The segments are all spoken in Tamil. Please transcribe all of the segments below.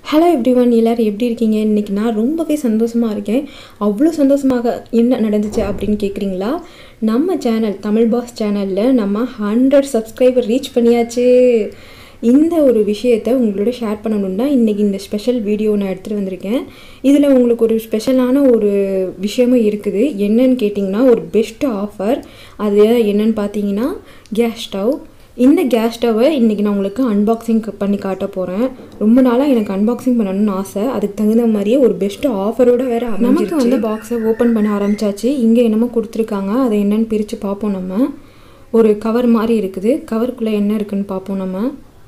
ஹலோ எவ்ரி ஒன் எல்லோரும் எப்படி இருக்கீங்க இன்றைக்கி நான் ரொம்பவே சந்தோஷமாக இருக்கேன் அவ்வளோ சந்தோஷமாக என்ன நடந்துச்சு அப்படின்னு கேட்குறீங்களா நம்ம சேனல் தமிழ் பாஸ் சேனலில் நம்ம ஹண்ட்ரட் சப்ஸ்கிரைபர் ரீச் பண்ணியாச்சு இந்த ஒரு விஷயத்தை உங்களோட ஷேர் பண்ணணுன்னா இன்றைக்கி இந்த ஸ்பெஷல் வீடியோ நான் எடுத்துகிட்டு வந்திருக்கேன் இதில் உங்களுக்கு ஒரு ஸ்பெஷலான ஒரு விஷயமும் இருக்குது என்னன்னு கேட்டிங்கன்னா ஒரு பெஸ்ட் ஆஃபர் அது என்னன்னு பார்த்தீங்கன்னா கேஸ் ஸ்டவ் இந்த கேஸ் ஸ்டவ்வை இன்றைக்கி நான் உங்களுக்கு அன்பாக்சிங் பண்ணி காட்ட போகிறேன் ரொம்ப நாளாக எனக்கு அன்பாக்சிங் பண்ணணும்னு ஆசை அதுக்கு தகுந்த மாதிரியே ஒரு பெஸ்ட் ஆஃபரோட வேறு நமக்கு வந்து பாக்ஸை ஓப்பன் பண்ண ஆரம்பிச்சாச்சு இங்கே என்னமோ கொடுத்துருக்காங்க அதை என்னன்னு பிரித்து பார்ப்போம் நம்ம ஒரு கவர் மாதிரி இருக்குது கவருக்குள்ளே என்ன இருக்குன்னு பார்ப்போம் நம்ம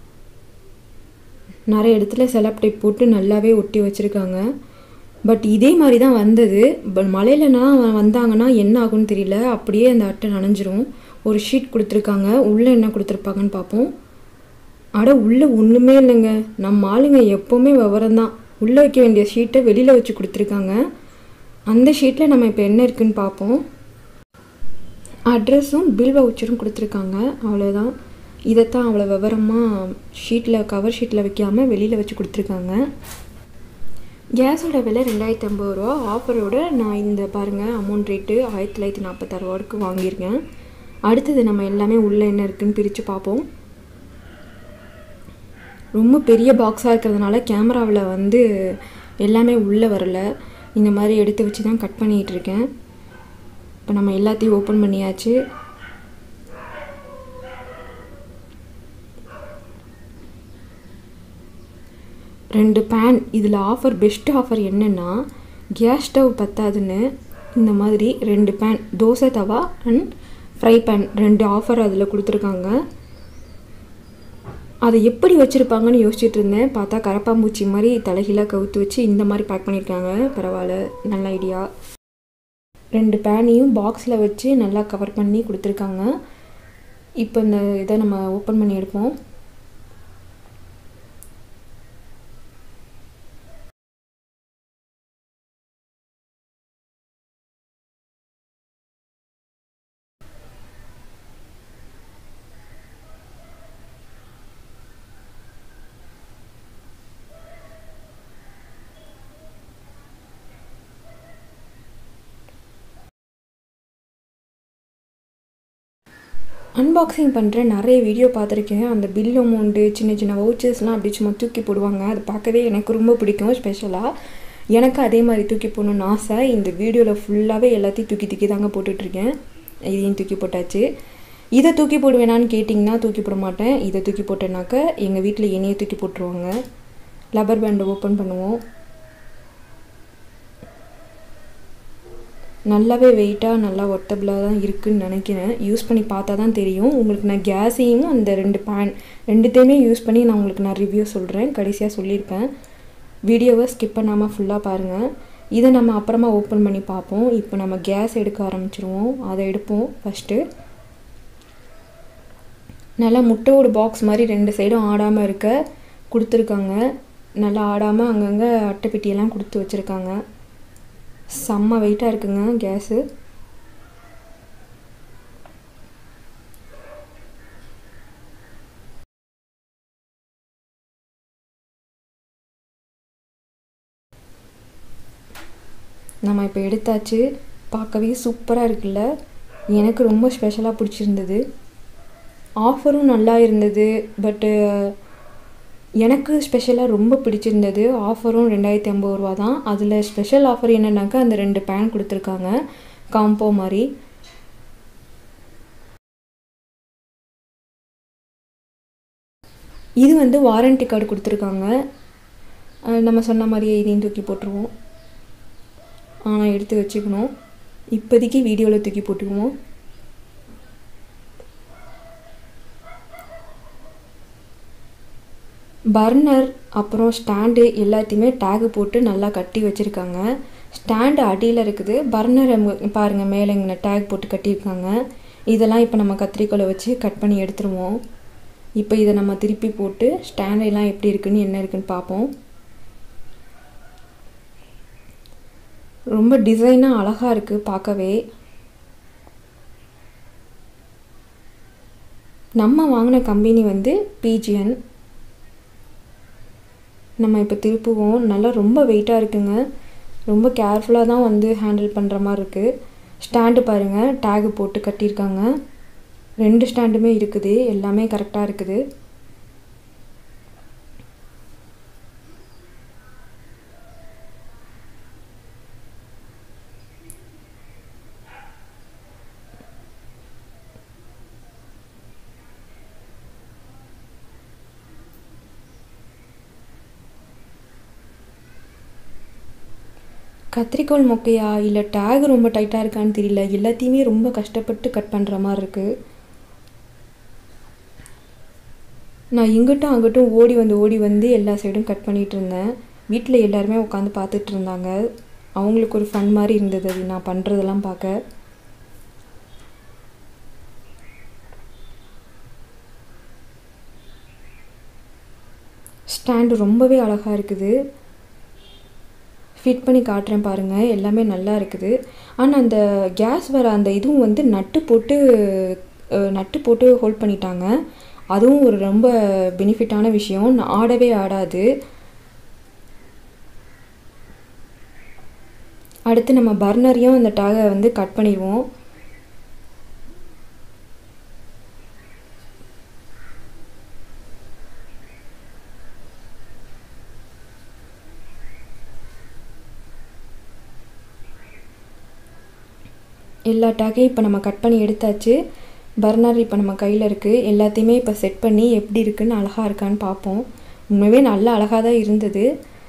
நிறைய இடத்துல செலப் டைப் போட்டு நல்லாவே ஒட்டி வச்சுருக்காங்க பட் இதே மாதிரி தான் வந்தது பட் மழையிலனா வந்தாங்கன்னா என்ன ஆகும்னு தெரியல அப்படியே அந்த அட்டை நனைஞ்சிரும் ஒரு ஷீட் கொடுத்துருக்காங்க உள்ளே என்ன கொடுத்துருப்பாங்கன்னு பார்ப்போம் அட உள்ளே ஒன்றுமே இல்லைங்க நம்ம ஆளுங்க எப்போவுமே விவரம் தான் உள்ளே வைக்க வேண்டிய ஷீட்டை வெளியில் வச்சு கொடுத்துருக்காங்க அந்த ஷீட்டில் நம்ம இப்போ என்ன இருக்குன்னு பார்ப்போம் அட்ரஸும் பில் வவுச்சரும் கொடுத்துருக்காங்க அவ்வளோதான் இதைத்தான் அவ்வளோ விவரமாக ஷீட்டில் கவர் ஷீட்டில் வைக்காமல் வெளியில் வச்சு கொடுத்துருக்காங்க கேஸோட விலை ரெண்டாயிரத்தி ஐம்பது ரூபா ஆஃபரோட நான் இந்த பாருங்கள் அமௌண்ட் ரேட்டு ஆயிரத்தி தொள்ளாயிரத்தி நாற்பத்தாறு ரூபாய்க்கு வாங்கியிருக்கேன் அடுத்தது நம்ம எல்லாமே உள்ளே என்ன இருக்குன்னு பிரித்து பார்ப்போம் ரொம்ப பெரிய பாக்ஸாக இருக்கிறதுனால கேமராவில் வந்து எல்லாமே உள்ளே வரல இந்த மாதிரி எடுத்து வச்சு தான் கட் பண்ணிகிட்டு இருக்கேன் இப்போ நம்ம எல்லாத்தையும் ஓப்பன் பண்ணியாச்சு ரெண்டு பேன் இதில் ஆஃபர் பெஸ்ட் ஆஃபர் என்னென்னா கேஸ் ஸ்டவ் பத்தாதுன்னு இந்த மாதிரி ரெண்டு pan dosa tawa and fry pan ரெண்டு ஆஃபர் அதில் கொடுத்துருக்காங்க அதை எப்படி வச்சுருப்பாங்கன்னு யோசிச்சுட்டு இருந்தேன் பார்த்தா கரப்பாம்பூச்சி மாதிரி தலைகீழாக கவுத்து வச்சு இந்த மாதிரி பேக் பண்ணியிருக்காங்க பரவாயில்ல நல்ல ஐடியா ரெண்டு பேனையும் பாக்ஸில் வச்சு நல்லா கவர் பண்ணி கொடுத்துருக்காங்க இப்போ இந்த இதை நம்ம ஓப்பன் பண்ணி எடுப்போம் அன்பாக்சிங் பண்ணுற நிறைய வீடியோ பார்த்துருக்கேன் அந்த பில் அமௌண்ட்டு சின்ன சின்ன வவுச்சர்ஸ்லாம் அப்படி சும்மா தூக்கி போடுவாங்க அது பார்க்கவே எனக்கு ரொம்ப பிடிக்கும் ஸ்பெஷலாக எனக்கு அதே மாதிரி தூக்கி போடணுன்னு ஆசை இந்த வீடியோவில் ஃபுல்லாகவே எல்லாத்தையும் தூக்கி தூக்கி தாங்க போட்டுட்ருக்கேன் இதையும் தூக்கி போட்டாச்சு இதை தூக்கி போடுவேனான்னு கேட்டிங்கன்னா தூக்கி போட மாட்டேன் இதை தூக்கி போட்டேனாக்க எங்கள் வீட்டில் என்னையை தூக்கி போட்டுருவாங்க லப்பர் பேண்டை ஓப்பன் பண்ணுவோம் நல்லாவே வெயிட்டாக நல்லா ஒர்த்தபிளாக தான் இருக்குதுன்னு நினைக்கிறேன் யூஸ் பண்ணி பார்த்தா தான் தெரியும் உங்களுக்கு நான் கேஸையும் அந்த ரெண்டு பேன் ரெண்டுத்தையுமே யூஸ் பண்ணி நான் உங்களுக்கு நான் ரிவ்யூ சொல்கிறேன் கடைசியாக சொல்லியிருப்பேன் வீடியோவை ஸ்கிப் பண்ணாமல் ஃபுல்லாக பாருங்கள் இதை நம்ம அப்புறமா ஓப்பன் பண்ணி பார்ப்போம் இப்போ நம்ம கேஸ் எடுக்க ஆரம்பிச்சிருவோம் அதை எடுப்போம் ஃபஸ்ட்டு நல்லா முட்டையோட பாக்ஸ் மாதிரி ரெண்டு சைடும் ஆடாமல் இருக்க கொடுத்துருக்காங்க நல்லா ஆடாமல் அங்கங்கே அட்டைப்பெட்டியெல்லாம் கொடுத்து வச்சுருக்காங்க செம்ம வெயிட்டாக இருக்குங்க கேஸு நம்ம இப்போ எடுத்தாச்சு பார்க்கவே சூப்பராக இருக்குல்ல எனக்கு ரொம்ப ஸ்பெஷலாக பிடிச்சிருந்தது ஆஃபரும் நல்லா இருந்தது பட்டு எனக்கு ஸ்பெஷலாக ரொம்ப பிடிச்சிருந்தது ஆஃபரும் ரெண்டாயிரத்தி ஐம்பது ரூபா தான் அதில் ஸ்பெஷல் ஆஃபர் என்னென்னாக்கா அந்த ரெண்டு பேன் கொடுத்துருக்காங்க காம்போ மாதிரி இது வந்து வாரண்டி கார்டு கொடுத்துருக்காங்க நம்ம சொன்ன மாதிரியே இதையும் தூக்கி போட்டுருவோம் ஆனால் எடுத்து வச்சுக்கணும் இப்போதைக்கு வீடியோவில் தூக்கி போட்டுக்குவோம் பர்னர் அப்புறம் ஸ்டாண்டு எல்லாத்தையுமே டேகு போட்டு நல்லா கட்டி வச்சுருக்காங்க ஸ்டாண்டு அடியில் இருக்குது பர்னர் பாருங்கள் மேலே இங்கே டேக் போட்டு கட்டியிருக்காங்க இதெல்லாம் இப்போ நம்ம கத்திரிக்கோலை வச்சு கட் பண்ணி எடுத்துருவோம் இப்போ இதை நம்ம திருப்பி போட்டு ஸ்டாண்டெல்லாம் எப்படி இருக்குன்னு என்ன இருக்குன்னு பார்ப்போம் ரொம்ப டிசைனாக அழகாக இருக்குது பார்க்கவே நம்ம வாங்கின கம்பெனி வந்து பிஜிஎன் நம்ம இப்போ திருப்புவோம் நல்லா ரொம்ப வெயிட்டாக இருக்குங்க ரொம்ப கேர்ஃபுல்லாக தான் வந்து ஹேண்டில் பண்ணுற மாதிரி இருக்குது ஸ்டாண்டு பாருங்கள் டேகு போட்டு கட்டியிருக்காங்க ரெண்டு ஸ்டாண்டுமே இருக்குது எல்லாமே கரெக்டாக இருக்குது கத்திரிக்கோல் மொக்கையா இல்லை டேக் ரொம்ப டைட்டாக இருக்கான்னு தெரியல எல்லாத்தையுமே ரொம்ப கஷ்டப்பட்டு கட் பண்ணுற மாதிரி இருக்குது நான் இங்கிட்டும் அங்கிட்டும் ஓடி வந்து ஓடி வந்து எல்லா சைடும் கட் பண்ணிகிட்டு இருந்தேன் வீட்டில் எல்லாருமே உட்காந்து பார்த்துட்டு இருந்தாங்க அவங்களுக்கு ஒரு ஃபன் மாதிரி இருந்தது அது நான் பண்ணுறதெல்லாம் பார்க்க ஸ்டாண்டு ரொம்பவே அழகாக இருக்குது ஃபிட் பண்ணி காட்டுறேன் பாருங்கள் எல்லாமே நல்லா இருக்குது ஆனால் அந்த கேஸ் வர அந்த இதுவும் வந்து நட்டு போட்டு அஹ், நட்டு போட்டு ஹோல்ட் பண்ணிட்டாங்க அதுவும் ஒரு ரொம்ப பெனிஃபிட்டான விஷயம் நான் ஆடவே ஆடாது அடுத்து நம்ம பர்னரையும் அந்த டேகை வந்து கட் பண்ணிடுவோம் எல்லா டேக்கையும் இப்போ நம்ம கட் பண்ணி எடுத்தாச்சு பர்னர் இப்போ நம்ம கையில் இருக்குது எல்லாத்தையுமே இப்போ செட் பண்ணி எப்படி இருக்குன்னு அழகாக இருக்கான்னு பார்ப்போம் உண்மையாகவே நல்லா அழகாக தான் இருந்தது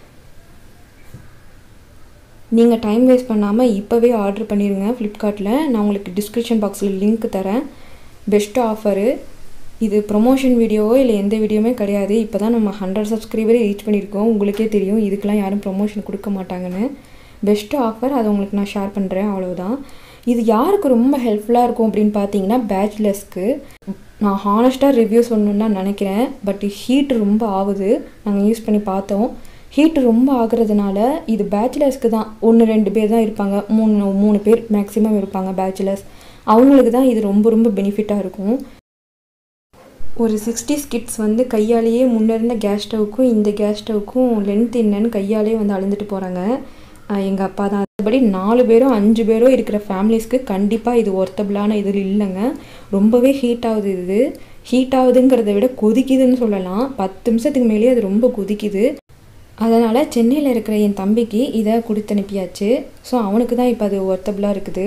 நீங்கள் டைம் வேஸ்ட் பண்ணாமல் இப்போவே ஆர்டர் பண்ணிடுங்க ஃப்ளிப்கார்ட்டில் நான் உங்களுக்கு டிஸ்கிரிப்ஷன் பாக்ஸில் லிங்க் தரேன் பெஸ்ட் ஆஃபரு இது ப்ரொமோஷன் வீடியோவோ இல்லை எந்த வீடியோவுமே கிடையாது இப்போ தான் நம்ம ஹண்ட்ரட் சப்ஸ்கிரைபரே ரீச் பண்ணியிருக்கோம் உங்களுக்கே தெரியும் இதுக்கெலாம் யாரும் ப்ரொமோஷன் கொடுக்க மாட்டாங்கன்னு பெஸ்ட் ஆஃபர் அதை உங்களுக்கு நான் ஷேர் பண்ணுறேன் அவ்வளவுதான் இது யாருக்கு ரொம்ப ஹெல்ப்ஃபுல்லாக இருக்கும் அப்படின்னு பார்த்தீங்கன்னா பேச்சுலர்ஸ்க்கு நான் ஹானஸ்ட்டாக ரிவ்யூ சொல்லணுன்னு தான் நினைக்கிறேன் பட் ஹீட் ரொம்ப ஆகுது நாங்கள் யூஸ் பண்ணி பார்த்தோம் ஹீட் ரொம்ப ஆகுறதுனால இது பேச்சுலர்ஸ்க்கு தான் ஒன்று ரெண்டு பேர் தான் இருப்பாங்க மூணு மூணு பேர் மேக்ஸிமம் இருப்பாங்க பேச்சுலர்ஸ் அவங்களுக்கு தான் இது ரொம்ப ரொம்ப பெனிஃபிட்டாக இருக்கும் ஒரு சிக்ஸ்டி கிட்ஸ் வந்து கையாலேயே முன்ன இருந்த கேஸ் ஸ்டவ்வுக்கும் இந்த கேஸ் ஸ்டவ்வுக்கும் லென்த் என்னன்னு கையாலேயே வந்து அளந்துட்டு போகிறாங்க எங்கள் அப்பா தான் அதுபடி நாலு பேரோ அஞ்சு பேரோ இருக்கிற ஃபேமிலிஸ்க்கு கண்டிப்பாக இது ஒர்த்தபிளான இது இல்லைங்க ரொம்பவே ஹீட் ஆகுது இது ஹீட் ஆகுதுங்கிறத விட கொதிக்குதுன்னு சொல்லலாம் பத்து நிமிஷத்துக்கு மேலேயே அது ரொம்ப கொதிக்குது அதனால் சென்னையில் இருக்கிற என் தம்பிக்கு இதை கொடுத்து அனுப்பியாச்சு ஸோ அவனுக்கு தான் இப்போ அது ஒர்த்தபிளாக இருக்குது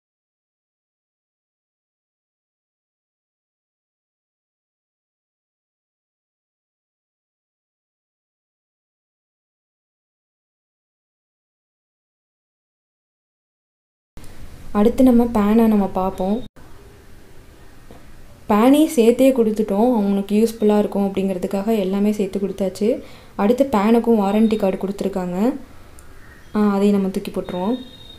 அடுத்து நம்ம பேனை நம்ம பார்ப்போம் பேனையும் சேர்த்தே கொடுத்துட்டோம் அவனுக்கு யூஸ்ஃபுல்லாக இருக்கும் அப்படிங்கிறதுக்காக எல்லாமே சேர்த்து கொடுத்தாச்சு அடுத்து பேனுக்கும் வாரண்டி கார்டு கொடுத்துருக்காங்க ஆ, அதையும் நம்ம தூக்கி போட்டுருவோம்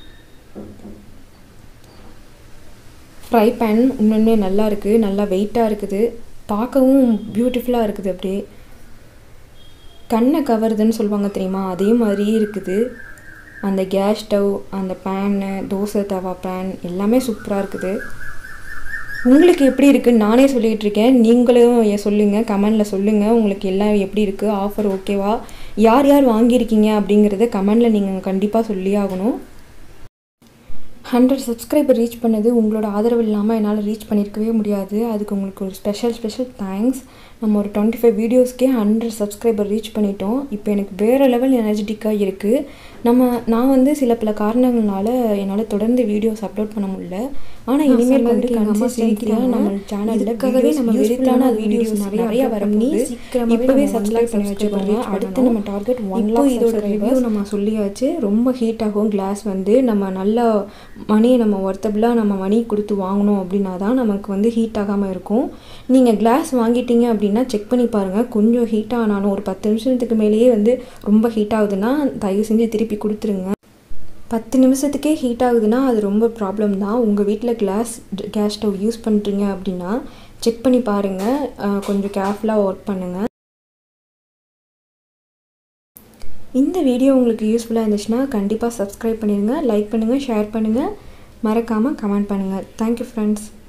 ஃப்ரை பேன் இன்னொன்று நல்லா இருக்குது நல்லா வெயிட்டாக இருக்குது பார்க்கவும் பியூட்டிஃபுல்லாக இருக்குது அப்படியே கண்ணை கவருதுன்னு சொல்லுவாங்க தெரியுமா அதே மாதிரியே இருக்குது அந்த கேஸ் ஸ்டவ் அந்த பேனு தோசை தவா பேன் எல்லாமே சூப்பராக இருக்குது உங்களுக்கு எப்படி இருக்குன்னு நானே சொல்லிகிட்டு இருக்கேன் நீங்களும் எ- சொல்லுங்க கமெண்டில் சொல்லுங்கள் உங்களுக்கு எல்லாம் எப்படி இருக்குது ஆஃபர் ஓகேவா யார் யார் வாங்கியிருக்கீங்க அப்படிங்கிறத கமெண்டில் நீங்கள் கண்டிப்பாக சொல்லி ஆகணும் ஹண்ட்ரட் சப்ஸ்கிரைபர் ரீச் பண்ணது உங்களோட ஆதரவு இல்லாமல் என்னால் ரீச் பண்ணியிருக்கவே முடியாது அதுக்கு உங்களுக்கு ஒரு ஸ்பெஷல் ஸ்பெஷல் தேங்க்ஸ் நம்ம ஒரு டுவெண்ட்டி ஃபைவ் வீடியோஸ்க்கே ஹண்ட்ரட் சப்ஸ்கிரைபர் ரீச் பண்ணிட்டோம் இப்போ எனக்கு வேறு லெவல் எனர்ஜெட்டிக்காக இருக்குது நம்ம நான் வந்து சில பல காரணங்களால என்னால் தொடர்ந்து வீடியோஸ் அப்லோட் பண்ண முடியல ஆனால் இனிமேல் கொண்டு கன்சிஸ்டன்சியாக நம்ம சேனலில் இதுக்காகவே நம்ம நம்ம வெறித்தனமான வெறித்தனமான வீடியோஸ் videos நிறைய நிறைய வரப்போகுது வரப்போகுது. சீக்கிரமாவே இப்போவே நம்ம one சப்ஸ்கிரைப் lakh பண்ணி subscriber வச்சுக்கோங்க reach அடுத்து பண்ணணும். நம்ம டார்கெட் ஒன் இப்போ லாக் இதோட இதோட review ரிவ்யூ நம்ம சொல்லியாச்சு ரொம்ப ஹீட் ஆகும் கிளாஸ் வந்து நம்ம நல்லா மணியை நம்ம ஒர்த்தபிளாக நம்ம மணி கொடுத்து வாங்கணும் அப்படின்னா தான் நமக்கு வந்து ஹீட் ஆகாமல் இருக்கும் நீங்கள் கிளாஸ் வாங்கிட்டீங்க அப்படின்னா செக் பண்ணி பாருங்கள் கொஞ்சம் ஹீட் ஆனாலும் ஒரு பத்து நிமிஷத்துக்கு மேலேயே வந்து ரொம்ப ஹீட் ஆகுதுன்னா தயவு செஞ்சு திருப்பி கொடுத்துருங்க பத்து நிமிஷத்துக்கே ஹீட் ஆகுதுன்னா அது ரொம்ப ப்ராப்ளம் தான் உங்கள் வீட்டில் கிளாஸ் கேஸ் ஸ்டவ் யூஸ் பண்ணுறீங்க அப்படின்னா செக் பண்ணி பாருங்கள் அஹ் கொஞ்சம் கேர்ஃபுல்லாக ஒர்க் பண்ணுங்கள் இந்த வீடியோ உங்களுக்கு யூஸ்ஃபுல்லாக இருந்துச்சுன்னா கண்டிப்பாக சப்ஸ்கிரைப் பண்ணிடுங்க லைக் பண்ணுங்கள் ஷேர் பண்ணுங்கள் மறக்காமல் கமெண்ட் பண்ணுங்கள் தேங்க்யூ ஃப்ரெண்ட்ஸ்